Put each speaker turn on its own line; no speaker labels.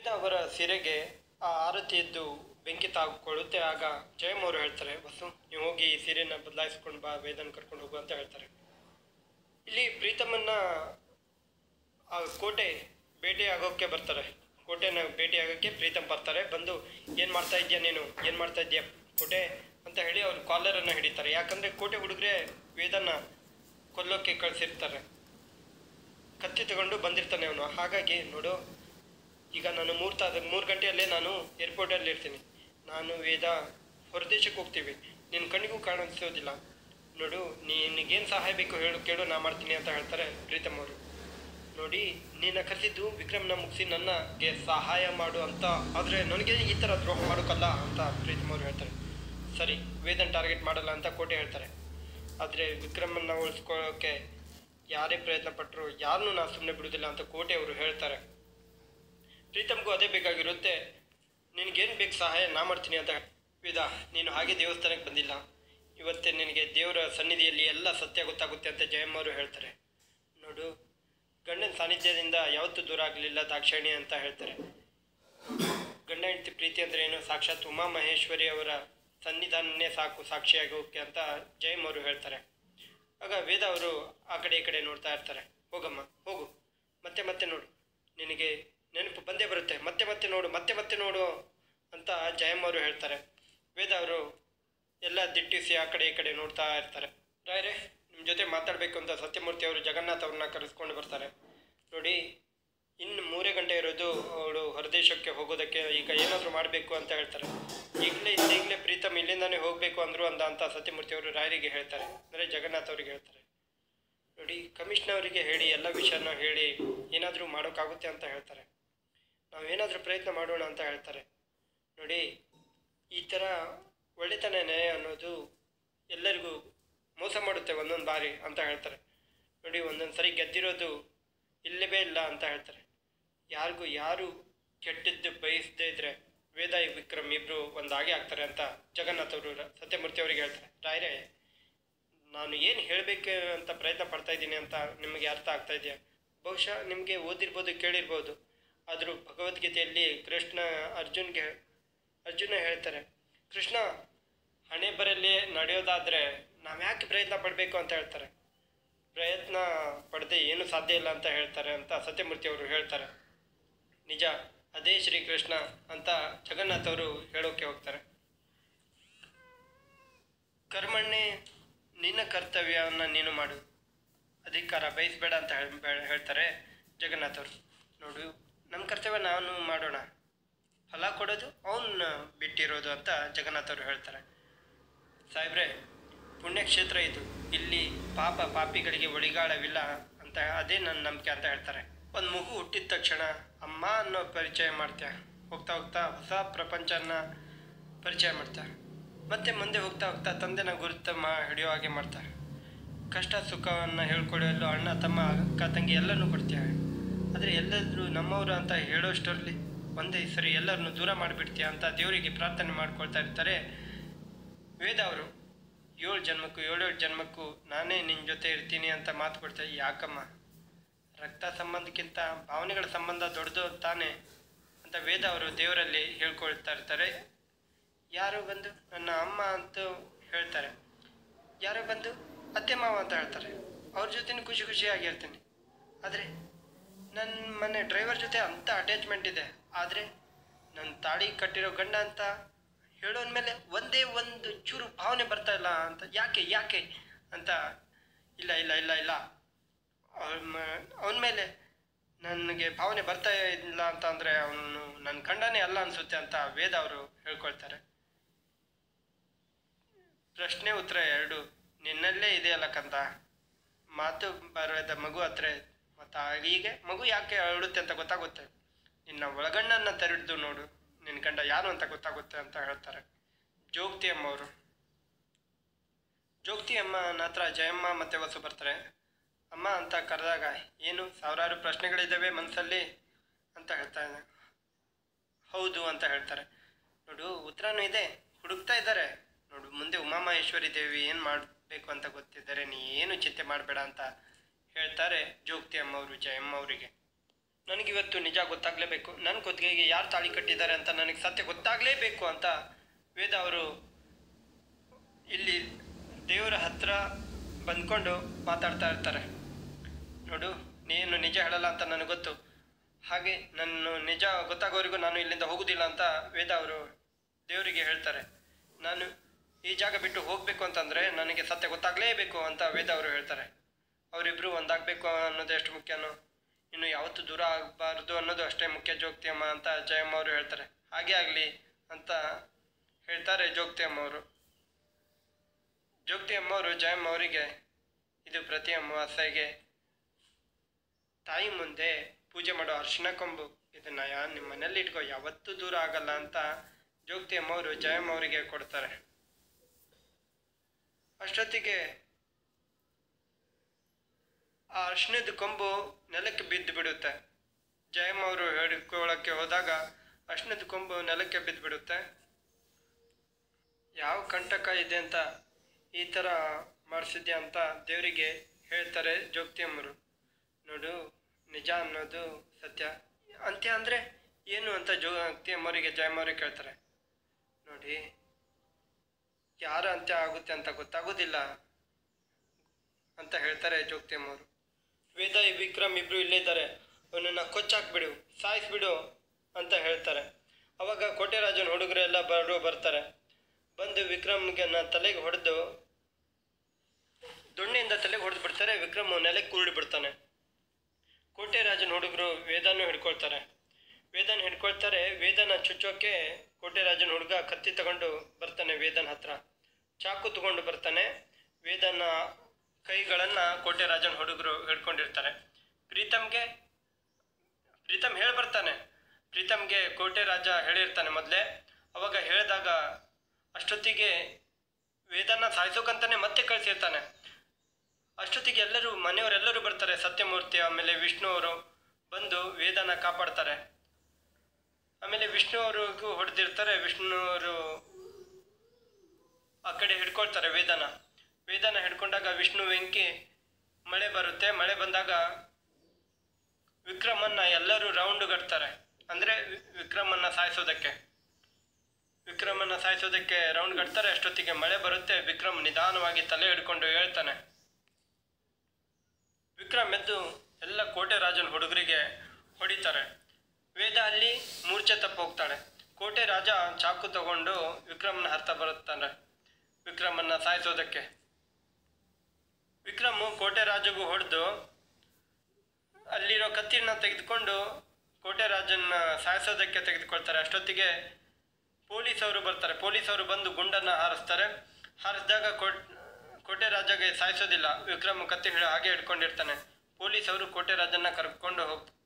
ವೇದ ಅವರ ಸಿರೆಗೆ ಆ ಆರತಿಯದ್ದು ಬೆಂಕಿ ತಾಕೊಳ್ಳುತ್ತೆ ಆಗ ಜಯಮ್ ಅವರು ಹೇಳ್ತಾರೆ ಬಸ್ಸು ನೀವು ಹೋಗಿ ಈ ಸೀರೆನ ಬದಲಾಯಿಸ್ಕೊಂಡು ಬಾ ವೇದನ್ ಕರ್ಕೊಂಡು ಹೋಗು ಅಂತ ಹೇಳ್ತಾರೆ ಇಲ್ಲಿ ಪ್ರೀತಮನ್ನ ಆ ಕೋಟೆ ಭೇಟಿ ಆಗೋಕ್ಕೆ ಬರ್ತಾರೆ ಕೋಟೆನ ಭೇಟಿ ಆಗೋಕ್ಕೆ ಪ್ರೀತಮ್ ಬರ್ತಾರೆ ಬಂದು ಏನು ಮಾಡ್ತಾ ಇದೀಯ ನೀನು ಏನು ಮಾಡ್ತಾ ಇದೀಯ ಕೋಟೆ ಅಂತ ಹೇಳಿ ಅವ್ರ ಕಾಲರನ್ನು ಹಿಡಿತಾರೆ ಯಾಕಂದರೆ ಕೋಟೆ ಹುಡುಗರೆ ವೇದನ್ನ ಕೊಲ್ಲೋಕ್ಕೆ ಕಳಿಸಿರ್ತಾರೆ ಕತ್ತಿ ತಗೊಂಡು ಬಂದಿರ್ತಾನೆ ಅವನು ಹಾಗಾಗಿ ನೋಡು ಈಗ ನಾನು ಮೂರು ತಾಸ ಮೂರು ಗಂಟೆಯಲ್ಲೇ ನಾನು ಏರ್ಪೋರ್ಟಲ್ಲಿ ಇರ್ತೀನಿ ನಾನು ವೇದ ಹೊರದೇಶಕ್ಕೆ ಹೋಗ್ತೀವಿ ನಿನ್ನ ಕಣ್ಣಿಗೂ ಕಾಣಿಸೋದಿಲ್ಲ ನೋಡು ನಿನಗೇನು ಸಹಾಯ ಬೇಕು ಹೇಳು ಕೇಳು ನಾ ಮಾಡ್ತೀನಿ ಅಂತ ಹೇಳ್ತಾರೆ ಪ್ರೀತಮ್ ಅವರು ನೋಡಿ ನಿನ್ನ ಕರೆಸಿದ್ದು ವಿಕ್ರಮ್ನ ಮುಗಿಸಿ ನನಗೆ ಸಹಾಯ ಮಾಡು ಅಂತ ಆದರೆ ನನಗೆ ಈ ಥರ ದ್ರೋಹ ಮಾಡೋಕ್ಕಲ್ಲ ಅಂತ ಪ್ರೀತಮ್ ಅವರು ಹೇಳ್ತಾರೆ ಸರಿ ವೇದನ್ ಟಾರ್ಗೆಟ್ ಮಾಡಲ್ಲ ಅಂತ ಕೋಟೆ ಹೇಳ್ತಾರೆ ಆದರೆ ವಿಕ್ರಮನ್ನ ಉಳಿಸ್ಕೊಳ್ಳೋಕ್ಕೆ ಯಾರೇ ಪ್ರಯತ್ನ ಪಟ್ಟರು ಯಾರನ್ನೂ ನಾನು ಸುಮ್ಮನೆ ಬಿಡುವುದಿಲ್ಲ ಅಂತ ಕೋಟೆ ಅವರು ಹೇಳ್ತಾರೆ ಪ್ರೀತಮ್ಗೂ ಅದೇ ಬೇಕಾಗಿರುತ್ತೆ ನಿನಗೇನು ಬೇಕು ಸಹಾಯ ನಾ ಮಾಡ್ತೀನಿ ಅಂತ ವೇದ ನೀನು ಹಾಗೆ ದೇವಸ್ಥಾನಕ್ಕೆ ಬಂದಿಲ್ಲ ಇವತ್ತೇ ನಿನಗೆ ದೇವರ ಸನ್ನಿಧಿಯಲ್ಲಿ ಎಲ್ಲ ಸತ್ಯ ಗೊತ್ತಾಗುತ್ತೆ ಅಂತ ಜಯಮ್ಮ ಅವರು ಹೇಳ್ತಾರೆ ನೋಡು ಗಂಡನ ಸಾನ್ನಿಧ್ಯದಿಂದ ಯಾವತ್ತೂ ದೂರ ಆಗಲಿಲ್ಲ ದಾಕ್ಷಾಯಣಿ ಅಂತ ಹೇಳ್ತಾರೆ ಗಂಡ ಹೆಂಡತಿ ಪ್ರೀತಿ ಅಂದ್ರೆ ಏನು ಸಾಕ್ಷಾತ್ ಉಮಾ ಮಹೇಶ್ವರಿ ಅವರ ಸನ್ನಿಧಾನನೇ ಸಾಕು ಸಾಕ್ಷಿಯಾಗೋಕೆ ಅಂತ ಜಯಮ್ ಅವರು ಹೇಳ್ತಾರೆ ಆಗ ವೇದ ಅವರು ಆ ಕಡೆ ಈ ಕಡೆ ನೋಡ್ತಾ ಇರ್ತಾರೆ ಹೋಗಮ್ಮ ಹೋಗು ಮತ್ತೆ ಮತ್ತೆ ನೋಡು ನಿನಗೆ ನೆನಪು ಬಂದೇ ಬರುತ್ತೆ ಮತ್ತೆ ಮತ್ತೆ ನೋಡು ಮತ್ತೆ ಮತ್ತೆ ನೋಡು ಅಂತ ಜಯಮ್ ಅವರು ಹೇಳ್ತಾರೆ ವೇದ ಅವರು ಎಲ್ಲ ದಿಟ್ಟಿಸಿ ಆ ಕಡೆ ಈ ಕಡೆ ನೋಡ್ತಾ ಇರ್ತಾರೆ ರಾಯರೇ ನಿಮ್ಮ ಜೊತೆ ಮಾತಾಡಬೇಕು ಅಂತ ಸತ್ಯಮೂರ್ತಿ ಅವರು ಜಗನ್ನಾಥ್ ಅವ್ರನ್ನ ಕರೆಸ್ಕೊಂಡು ಬರ್ತಾರೆ ನೋಡಿ ಇನ್ನು ಮೂರೇ ಗಂಟೆ ಇರೋದು ಅವಳು ಹೊರದೇಶಕ್ಕೆ ಹೋಗೋದಕ್ಕೆ ಈಗ ಏನಾದರೂ ಮಾಡಬೇಕು ಅಂತ ಹೇಳ್ತಾರೆ ಈಗಲೇ ಈಗಲೇ ಪ್ರೀತಮ್ ಇಲ್ಲಿಂದಾನೇ ಹೋಗಬೇಕು ಅಂದರು ಅಂದ ಅಂತ ಸತ್ಯಮೂರ್ತಿ ಅವರು ರಾಯರಿಗೆ ಹೇಳ್ತಾರೆ ಅಂದರೆ ಜಗನ್ನಾಥ್ ಅವರಿಗೆ ಹೇಳ್ತಾರೆ ನೋಡಿ ಕಮಿಷನರ್ ಅವರಿಗೆ ಹೇಳಿ ಎಲ್ಲ ವಿಷಯನ ಹೇಳಿ ಏನಾದರೂ ಮಾಡೋಕ್ಕಾಗುತ್ತೆ ಅಂತ ಹೇಳ್ತಾರೆ ನಾವೇನಾದರೂ ಪ್ರಯತ್ನ ಮಾಡೋಣ ಅಂತ ಹೇಳ್ತಾರೆ ನೋಡಿ ಈ ಥರ ಒಳ್ಳೆತನ ನ್ಯಾಯ ಅನ್ನೋದು ಎಲ್ಲರಿಗೂ ಮೋಸ ಮಾಡುತ್ತೆ ಒಂದೊಂದು ಬಾರಿ ಅಂತ ಹೇಳ್ತಾರೆ ನೋಡಿ ಒಂದೊಂದು ಸರಿ ಗೆದ್ದಿರೋದು ಇಲ್ಲವೇ ಇಲ್ಲ ಅಂತ ಹೇಳ್ತಾರೆ ಯಾರಿಗೂ ಯಾರು ಕೆಟ್ಟದ್ದು ಬಯಸದೇ ಇದ್ರೆ ವೇದ ವಿಕ್ರಮ್ ಇಬ್ಬರು ಒಂದಾಗೆ ಆಗ್ತಾರೆ ಅಂತ ಜಗನ್ನಾಥ್ ಅವರು ಸತ್ಯಮೂರ್ತಿ ಅವರಿಗೆ ಹೇಳ್ತಾರೆ ರಾಯರೇ ನಾನು ಏನು ಹೇಳಬೇಕು ಅಂತ ಪ್ರಯತ್ನ ಪಡ್ತಾ ಇದ್ದೀನಿ ಅಂತ ನಿಮಗೆ ಅರ್ಥ ಆಗ್ತಾ ಇದೆಯಾ ಬಹುಶಃ ನಿಮಗೆ ಓದಿರ್ಬೋದು ಕೇಳಿರ್ಬೋದು ಆದರೂ ಭಗವದ್ಗೀತೆಯಲ್ಲಿ ಕೃಷ್ಣ ಅರ್ಜುನ್ಗೆ ಅರ್ಜುನ ಹೇಳ್ತಾರೆ ಕೃಷ್ಣ ಹಣೆ ಬರಲಿ ನಡೆಯೋದಾದರೆ ನಾವು ಯಾಕೆ ಪ್ರಯತ್ನ ಪಡಬೇಕು ಅಂತ ಹೇಳ್ತಾರೆ ಪ್ರಯತ್ನ ಪಡದೆ ಏನು ಸಾಧ್ಯ ಇಲ್ಲ ಅಂತ ಹೇಳ್ತಾರೆ ಅಂತ ಸತ್ಯಮೂರ್ತಿ ಅವರು ಹೇಳ್ತಾರೆ ನಿಜ ಅದೇ ಶ್ರೀಕೃಷ್ಣ ಅಂತ ಜಗನ್ನಾಥ್ ಅವರು ಹೇಳೋಕೆ ಹೋಗ್ತಾರೆ ಕರ್ಮಣ್ಣೆ ನಿನ್ನ ಕರ್ತವ್ಯವನ್ನು ನೀನು ಮಾಡು ಅಧಿಕಾರ ಬಯಸಬೇಡ ಅಂತ ಹೇಳ್- ಬೆ- ಹೇಳ್ತಾರೆ ಜಗನ್ನಾಥ್ ಅವರು ನೋಡು ನಮ್ಮ ಕರ್ತವ್ಯ ನಾನು ಮಾಡೋಣ ಫಲ ಕೊಡೋದು ಅವನ್ನ ಬಿಟ್ಟಿರೋದು ಅಂತ ಜಗನ್ನಾಥ್ ಅವರು ಹೇಳ್ತಾರೆ ಸಾಹೇಬ್ರೆ ಪುಣ್ಯಕ್ಷೇತ್ರ ಇದು ಇಲ್ಲಿ ಪಾಪ ಪಾಪಿಗಳಿಗೆ ಒಳಿಗಾಳವಿಲ್ಲ ಅಂತ ಅದೇ ನನ್ನ ನಂಬಿಕೆ ಅಂತ ಹೇಳ್ತಾರೆ ಒಂದು ಮಗು ಹುಟ್ಟಿದ ತಕ್ಷಣ ಅಮ್ಮ ಅನ್ನೋ ಪರಿಚಯ ಮಾಡ್ತೀಯ ಹೋಗ್ತಾ ಹೋಗ್ತಾ ಹೊಸ ಪ್ರಪಂಚನ ಪರಿಚಯ ಮಾಡ್ತಾರೆ ಮತ್ತೆ ಮುಂದೆ ಹೋಗ್ತಾ ಹೋಗ್ತಾ ತಂದೆನ ಗುರುತ ಮಾ ಹಿಡಿಯೋ ಹಾಗೆ ಮಾಡ್ತಾರೆ ಕಷ್ಟ ಸುಖವನ್ನು ಹೇಳ್ಕೊಡಲು ಅಣ್ಣ ತಮ್ಮ ಅಕ್ಕ ತಂಗಿ ಎಲ್ಲನೂ ಕೊಡ್ತೀವಿ ಆದರೆ ಎಲ್ಲರೂ ನಮ್ಮವರು ಅಂತ ಹೇಳೋಷ್ಟರಲ್ಲಿ ಒಂದೇ ಸರಿ ಎಲ್ಲರನ್ನು ದೂರ ಮಾಡಿಬಿಡ್ತೀಯ ಅಂತ ದೇವರಿಗೆ ಪ್ರಾರ್ಥನೆ ಮಾಡ್ಕೊಳ್ತಾ ಇರ್ತಾರೆ ವೇದ ಅವರು ಏಳು ಜನ್ಮಕ್ಕೂ ಏಳೇಳು ಜನ್ಮಕ್ಕೂ ನಾನೇ ನಿನ್ನ ಜೊತೆ ಇರ್ತೀನಿ ಅಂತ ಮಾತು ಕೊಡ್ತಾರೆ ಯಾಕಮ್ಮ ರಕ್ತ ಸಂಬಂಧಕ್ಕಿಂತ ಭಾವನೆಗಳ ಸಂಬಂಧ ದೊಡ್ಡದು ತಾನೇ ಅಂತ ವೇದ ಅವರು ದೇವರಲ್ಲಿ ಹೇಳ್ಕೊಳ್ತಾ ಇರ್ತಾರೆ ಯಾರು ಬಂದು ನನ್ನ ಅಮ್ಮ ಅಂತ ಹೇಳ್ತಾರೆ ಯಾರೋ ಬಂದು ಅತ್ತೆ ಮಾವ ಅಂತ ಹೇಳ್ತಾರೆ ಅವ್ರ ಜೊತೆ ಖುಷಿ ಖುಷಿಯಾಗಿರ್ತೀನಿ ಆದರೆ ನನ್ನ ಮನೆ ಡ್ರೈವರ್ ಜೊತೆ ಅಂಥ ಅಟ್ಯಾಚ್ಮೆಂಟ್ ಇದೆ ಆದರೆ ನನ್ನ ತಾಳಿ ಕಟ್ಟಿರೋ ಗಂಡ ಅಂತ ಹೇಳೋನ್ ಮೇಲೆ ಒಂದೇ ಒಂದು ಚೂರು ಭಾವನೆ ಬರ್ತಾ ಇಲ್ಲ ಅಂತ ಯಾಕೆ ಯಾಕೆ ಅಂತ ಇಲ್ಲ ಇಲ್ಲ ಇಲ್ಲ ಇಲ್ಲ ಅವನ ಮೇಲೆ ನನಗೆ ಭಾವನೆ ಬರ್ತಾ ಇಲ್ಲ ಅಂತ ಅಂದರೆ ಅವನು ನನ್ನ ಗಂಡನೇ ಅಲ್ಲ ಅನಿಸುತ್ತೆ ಅಂತ ವೇದ ಅವರು ಹೇಳ್ಕೊಳ್ತಾರೆ ಪ್ರಶ್ನೆ ಉತ್ತರ ಎರಡು ನಿನ್ನಲ್ಲೇ ಇದೆಯಲ್ಲ ಕಂದ ಮಾತು ಬರದ ಮಗು ಹತ್ರ ಮತ್ತು ಹೀಗೆ ಮಗು ಯಾಕೆ ಅಳುತ್ತೆ ಅಂತ ಗೊತ್ತಾಗುತ್ತೆ ನಿನ್ನ ಒಳಗಣ್ಣನ್ನು ತೆರೆದು ನೋಡು ನಿನ್ನ ಗಂಡ ಯಾರು ಅಂತ ಗೊತ್ತಾಗುತ್ತೆ ಅಂತ ಹೇಳ್ತಾರೆ ಜೋಗ್ತಿ ಅಮ್ಮ ಅವರು ಜೋಗ್ತಿ ಅಮ್ಮನ ಹತ್ರ ಜಯಮ್ಮ ಮತ್ತು ವಸು ಬರ್ತಾರೆ ಅಮ್ಮ ಅಂತ ಕರೆದಾಗ ಏನು ಸಾವಿರಾರು ಪ್ರಶ್ನೆಗಳಿದ್ದಾವೆ ಮನಸ್ಸಲ್ಲಿ ಅಂತ ಹೇಳ್ತಾ ಇದ್ದೆ ಹೌದು ಅಂತ ಹೇಳ್ತಾರೆ ನೋಡು ಉತ್ತರನೂ ಇದೆ ಹುಡುಕ್ತಾ ಇದ್ದಾರೆ ನೋಡು ಮುಂದೆ ಉಮಾಮಹೇಶ್ವರಿ ದೇವಿ ಏನು ಮಾಡಬೇಕು ಅಂತ ಗೊತ್ತಿದ್ದಾರೆ ನೀ ಏನು ಚಿಂತೆ ಮಾಡಬೇಡ ಅಂತ ಹೇಳ್ತಾರೆ ಜೋಗ್ತಿ ಅಮ್ಮವರು ಜಯಮ್ಮ ಅವರಿಗೆ ನನಗಿವತ್ತು ನಿಜ ಗೊತ್ತಾಗಲೇಬೇಕು ನನ್ನ ಕುತ್ತಿಗೆಗೆ ಯಾರು ತಾಳಿ ಕಟ್ಟಿದ್ದಾರೆ ಅಂತ ನನಗೆ ಸತ್ಯ ಗೊತ್ತಾಗಲೇಬೇಕು ಅಂತ ವೇದ ಅವರು ಇಲ್ಲಿ ದೇವರ ಹತ್ರ ಬಂದ್ಕೊಂಡು ಮಾತಾಡ್ತಾ ಇರ್ತಾರೆ ನೋಡು ನೀನು ನಿಜ ಹೇಳಲ್ಲ ಅಂತ ನನಗೆ ಗೊತ್ತು ಹಾಗೆ ನನ್ನ ನಿಜ ಗೊತ್ತಾಗೋವರೆಗೂ ನಾನು ಇಲ್ಲಿಂದ ಹೋಗುವುದಿಲ್ಲ ಅಂತ ವೇದ ಅವರು ದೇವರಿಗೆ ಹೇಳ್ತಾರೆ ನಾನು ಈ ಜಾಗ ಬಿಟ್ಟು ಹೋಗಬೇಕು ಅಂತಂದರೆ ನನಗೆ ಸತ್ಯ ಗೊತ್ತಾಗಲೇಬೇಕು ಅಂತ ವೇದ ಅವರು ಹೇಳ್ತಾರೆ ಅವರಿಬ್ಬರು ಒಂದಾಗಬೇಕು ಅನ್ನೋದು ಎಷ್ಟು ಮುಖ್ಯನೋ ಇನ್ನು ಯಾವತ್ತೂ ದೂರ ಆಗಬಾರ್ದು ಅನ್ನೋದು ಅಷ್ಟೇ ಮುಖ್ಯ ಜೋಗ್ತಿಯಮ್ಮ ಅಂತ ಜಯಮ್ಮ ಅವರು ಹೇಳ್ತಾರೆ ಹಾಗೆ ಆಗಲಿ ಅಂತ ಹೇಳ್ತಾರೆ ಜೋಗ್ತಿಯಮ್ಮ ಅವರು ಜೋಗ್ತಿ ಅಮ್ಮವರು ಜಯಮ್ಮ ಅವರಿಗೆ ಇದು ಪ್ರತಿ ಅಮಾವಾಸ್ಯೆಗೆ ತಾಯಿ ಮುಂದೆ ಪೂಜೆ ಮಾಡೋ ಅರ್ಶಿನ ಕೊಂಬು ಇದನ್ನ ಯಾ ನಿಮ್ಮ ಮನೇಲಿ ಇಟ್ಕೋ ಯಾವತ್ತೂ ದೂರ ಆಗಲ್ಲ ಅಂತ ಜೋಗ್ತಿ ಅಮ್ಮವರು ಜಯಮ್ಮ ಅವರಿಗೆ ಕೊಡ್ತಾರೆ ಅಷ್ಟೊತ್ತಿಗೆ ಆ ಅರ್ಶಿಣದ ಕೊಂಬು ನೆಲಕ್ಕೆ ಬಿದ್ದು ಬಿಡುತ್ತೆ ಜಯಮ್ಮ ಅವರು ಹಿಡ್ಕೊಳ್ಳೋಕ್ಕೆ ಹೋದಾಗ ಅರ್ಶಿಣದ ಕೊಂಬು ನೆಲಕ್ಕೆ ಬಿದ್ದು ಬಿಡುತ್ತೆ ಯಾವ ಕಂಟಕ ಇದೆ ಅಂತ ಈ ಥರ ಮಾಡಿಸಿದ್ಯಾ ಅಂತ ದೇವರಿಗೆ ಹೇಳ್ತಾರೆ ಜೋಗ್ತಿಯಮ್ಮರು ನೋಡು ನಿಜ ಅನ್ನೋದು ಸತ್ಯ ಅಂತ್ಯ ಅಂದರೆ ಏನು ಅಂತ ಜೋಗ್ತಿಯಮ್ಮರಿಗೆ ಜಯಮ್ಮವ್ರಿಗೆ ಕೇಳ್ತಾರೆ ನೋಡಿ ಯಾರ ಅಂತ್ಯ ಆಗುತ್ತೆ ಅಂತ ಗೊತ್ತಾಗೋದಿಲ್ಲ ಅಂತ ಹೇಳ್ತಾರೆ ಜೋಗ್ತಿಯಮ್ಮವರು ವೇದ ವಿಕ್ರಮ್ ಇಬ್ರು ಇಲ್ಲೇ ಇದ್ದಾರೆ ಅವನನ್ನು ಕೊಚ್ಚಾಕ್ಬಿಡು ಸಾಯಿಸ್ಬಿಡು ಅಂತ ಹೇಳ್ತಾರೆ ಅವಾಗ ಕೋಟೆರಾಜನ ಹುಡುಗರೆಲ್ಲ ಬರೋ ಬರ್ತಾರೆ ಬಂದು ವಿಕ್ರಮ್ಗೆ ತಲೆಗೆ ಹೊಡೆದು ದೊಣ್ಣೆಯಿಂದ ತಲೆಗೆ ಹೊಡೆದು ಬಿಡ್ತಾರೆ ವಿಕ್ರಮ್ ನೆಲಕ್ಕೆ ಕೂರ್ಡಿ ಬಿಡ್ತಾನೆ ಕೋಟೆರಾಜನ ಹುಡುಗರು ವೇದನ್ನು ಹಿಡ್ಕೊಳ್ತಾರೆ ವೇದನ ಹಿಡ್ಕೊಳ್ತಾರೆ ವೇದನ ಚುಚ್ಚೋಕೆ ಕೋಟೆರಾಜನ ಹುಡುಗ ಕತ್ತಿ ತಗೊಂಡು ಬರ್ತಾನೆ ವೇದನ ಹತ್ರ ಚಾಕು ತಗೊಂಡು ಬರ್ತಾನೆ ವೇದನ ಕೈಗಳನ್ನು ಕೋಟೆರಾಜನ ಹುಡುಗರು ಹಿಡ್ಕೊಂಡಿರ್ತಾರೆ ಪ್ರೀತಮ್ಗೆ ಪ್ರೀತಮ್ ಹೇಳಿ ಬರ್ತಾನೆ ಪ್ರೀತಮ್ಗೆ ಕೋಟೆ ರಾಜ ಹೇಳಿರ್ತಾನೆ ಮೊದಲೇ ಅವಾಗ ಹೇಳಿದಾಗ ಅಷ್ಟೊತ್ತಿಗೆ ವೇದನ ಸಾಯಿಸೋಕಂತಾನೆ ಮತ್ತೆ ಕಳಿಸಿರ್ತಾನೆ ಅಷ್ಟೊತ್ತಿಗೆ ಎಲ್ಲರೂ ಮನೆಯವರೆಲ್ಲರೂ ಬರ್ತಾರೆ ಸತ್ಯಮೂರ್ತಿ ಆಮೇಲೆ ವಿಷ್ಣು ಅವರು ಬಂದು ವೇದನ ಕಾಪಾಡ್ತಾರೆ ಆಮೇಲೆ ವಿಷ್ಣು ಅವ್ರಿಗೂ ಹೊಡೆದಿರ್ತಾರೆ ವಿಷ್ಣು ಅವರು ಆ ಕಡೆ ಹಿಡ್ಕೊಳ್ತಾರೆ ವೇದನ ವೇದನ ಹಿಡ್ಕೊಂಡಾಗ ವಿಷ್ಣು ವೆಂಕಿ ಮಳೆ ಬರುತ್ತೆ ಮಳೆ ಬಂದಾಗ ವಿಕ್ರಮನ್ನ ಎಲ್ಲರೂ ರೌಂಡ್ ಗಟ್ತಾರೆ ಅಂದರೆ ವಿಕ್ರಮನ್ನ ಸಾಯಿಸೋದಕ್ಕೆ ವಿಕ್ರಮನ್ನ ಸಾಯಿಸೋದಕ್ಕೆ ರೌಂಡ್ ಗಟ್ತಾರೆ ಅಷ್ಟೊತ್ತಿಗೆ ಮಳೆ ಬರುತ್ತೆ ವಿಕ್ರಮ್ ನಿಧಾನವಾಗಿ ತಲೆ ಹಿಡ್ಕೊಂಡು ಹೇಳ್ತಾನೆ ವಿಕ್ರಮ್ ಎದ್ದು ಎಲ್ಲ ಕೋಟೆ ರಾಜನ ಹುಡುಗರಿಗೆ ಹೊಡಿತಾರೆ ವೇದ ಅಲ್ಲಿ ಮೂರ್ಛೆ ತಪ್ಪು ಹೋಗ್ತಾಳೆ ಕೋಟೆ ರಾಜ ಚಾಕು ತಗೊಂಡು ವಿಕ್ರಮನ ಹತ್ತ ಬರುತ್ತಾನೆ ವಿಕ್ರಮನ್ನ ಸಾಯಿಸೋದಕ್ಕೆ ವಿಕ್ರಮ್ ಕೋಟೆ ರಾಜಗೂ ಹೊಡೆದು ಅಲ್ಲಿರೋ ಕತ್ತಿನ ತೆಗೆದುಕೊಂಡು ಕೋಟೆ ರಾಜನ್ನ ಸಾಯಿಸೋದಕ್ಕೆ ತೆಗೆದುಕೊಳ್ತಾರೆ ಅಷ್ಟೊತ್ತಿಗೆ ಪೊಲೀಸವರು ಬರ್ತಾರೆ ಪೊಲೀಸವರು ಬಂದು ಗುಂಡನ್ನು ಹಾರಿಸ್ತಾರೆ ಹಾರಿಸಿದಾಗ ಕೋಟ್ ಕೋಟೆ ರಾಜಗೆ ಸಾಯಿಸೋದಿಲ್ಲ ವಿಕ್ರಮ್ ಕತ್ತಿ ಹಿಡ ಹಾಗೆ ಹಿಡ್ಕೊಂಡಿರ್ತಾನೆ ಪೊಲೀಸವರು ಕೋಟೆ ರಾಜನ್ನ ಕರ್ಕೊಂಡು ಹೋಗ್